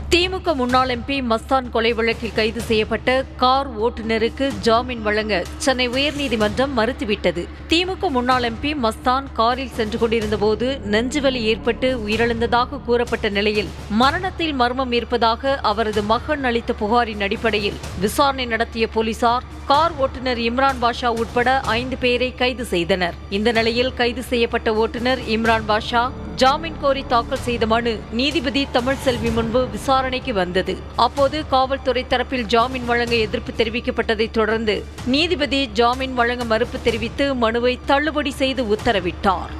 திமுக முன்னாள் எம்பி மஸ்தான் கொலை வழக்கில் கைது செய்யப்பட்ட கார் ஓட்டுநருக்கு ஜாமீன் வழங்க சென்னை உயர்நீதிமன்றம் மறுத்துவிட்டது திமுக முன்னாள் எம்பி மஸ்தான் காரில் சென்று கொண்டிருந்த போது நெஞ்சுவலி ஏற்பட்டு உயிரிழந்ததாக கூறப்பட்ட நிலையில் மரணத்தில் மர்மம் இருப்பதாக அவரது மகன் அளித்த புகாரின் அடிப்படையில் விசாரணை நடத்திய போலீசார் கார் ஓட்டுநர் இம்ரான் பாஷா உட்பட ஐந்து பேரை கைது செய்தனர் இந்த நிலையில் கைது செய்யப்பட்ட ஓட்டுநர் இம்ரான் பாஷா ஜாமீன் கோரி தாக்கல் செய்த மனு நீதிபதி தமிழ்செல்வி முன்பு விசாரணைக்கு வந்தது அப்போது காவல்துறை தரப்பில் ஜாமீன் வழங்க எதிர்ப்பு தெரிவிக்கப்பட்டதைத் தொடர்ந்து நீதிபதி ஜாமீன் வழங்க மறுப்பு தெரிவித்து மனுவை தள்ளுபடி செய்து உத்தரவிட்டார்